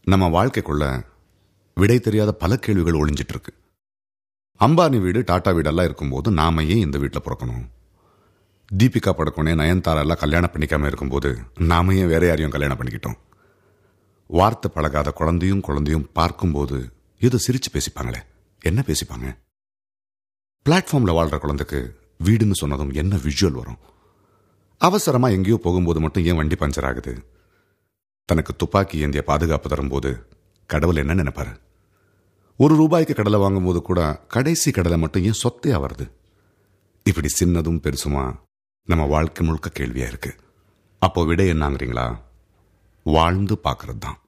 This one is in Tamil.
நம்ம வாழ்க்கைக்குள்ள விடை தெரியாத பல கேள்விகள் ஒளிஞ்சிட்டு இருக்கு அம்பானி வீடு டாடா வீடெல்லாம் இருக்கும்போது நாம ஏன் இந்த வீட்டில் பிறக்கணும் தீபிகா படுக்கோனே நயன்தாரா எல்லாம் கல்யாணம் பண்ணிக்காம இருக்கும்போது நாம ஏன் வேற யாரையும் கல்யாணம் பண்ணிக்கிட்டோம் வார்த்தை பழகாத குழந்தையும் குழந்தையும் பார்க்கும்போது ஏதோ சிரிச்சு பேசிப்பாங்களே என்ன பேசிப்பாங்க பிளாட்ஃபார்ம்ல வாழ்ற குழந்தைக்கு வீடுன்னு சொன்னதும் என்ன விஷுவல் வரும் அவசரமா எங்கேயோ போகும்போது மட்டும் ஏன் வண்டி பஞ்சர் ஆகுது தனக்கு துப்பாக்கி ஏந்திய பாதுகாப்பு தரும்போது கடவுள் என்ன நினைப்பாரு ஒரு ரூபாய்க்கு கடலை வாங்கும்போது கூட கடைசி கடலை மட்டும் ஏன் சொத்தையா வருது இப்படி சின்னதும் பெருசுமா நம்ம வாழ்க்கை முழுக்க கேள்வியா இருக்கு அப்போ விடை என்னங்கிறீங்களா வாழ்ந்து பார்க்கறது தான்